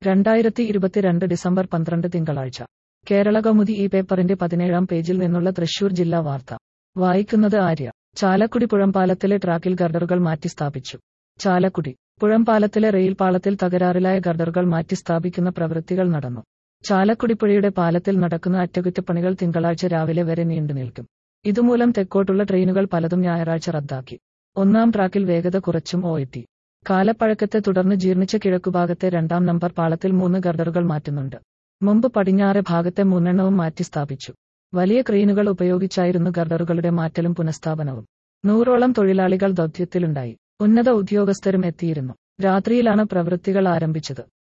രണ്ടായിരത്തി ഇരുപത്തിരണ്ട് ഡിസംബർ പന്ത്രണ്ട് തിങ്കളാഴ്ച കേരള കൗമുദി ഈ പേപ്പറിന്റെ പതിനേഴാം പേജിൽ നിന്നുള്ള തൃശൂർ ജില്ലാ വാർത്ത വായിക്കുന്നത് ആര്യ ചാലക്കുടി പുഴമ്പാലത്തിലെ ട്രാക്കിൽ ഗർഡറുകൾ മാറ്റി സ്ഥാപിച്ചു ചാലക്കുടി പുഴമ്പാലത്തിലെ റെയിൽ പാളത്തിൽ തകരാറിലായ ഗർഡറുകൾ മാറ്റി സ്ഥാപിക്കുന്ന പ്രവൃത്തികൾ നടന്നു ചാലക്കുടി പുഴയുടെ പാലത്തിൽ നടക്കുന്ന അറ്റകുറ്റപ്പണികൾ തിങ്കളാഴ്ച രാവിലെ വരെ നീണ്ടുനിൽക്കും ഇതുമൂലം തെക്കോട്ടുള്ള ട്രെയിനുകൾ പലതും ഞായറാഴ്ച റദ്ദാക്കി ഒന്നാം ട്രാക്കിൽ വേഗത കുറച്ചും ഓയെത്തി കാലപ്പഴക്കത്തെ തുടർന്ന് ജീർണിച്ച കിഴക്കുഭാഗത്തെ രണ്ടാം നമ്പർ പാളത്തിൽ മൂന്ന് ഗർഡറുകൾ മാറ്റുന്നുണ്ട് മുമ്പ് പടിഞ്ഞാറെ ഭാഗത്തെ മൂന്നെണ്ണവും മാറ്റി സ്ഥാപിച്ചു വലിയ ക്രെയിനുകൾ ഉപയോഗിച്ചായിരുന്നു ഗർഡറുകളുടെ മാറ്റലും പുനഃസ്ഥാപനവും നൂറോളം തൊഴിലാളികൾ ദൗത്യത്തിലുണ്ടായി ഉന്നത ഉദ്യോഗസ്ഥരും എത്തിയിരുന്നു രാത്രിയിലാണ് പ്രവൃത്തികൾ ആരംഭിച്ചത്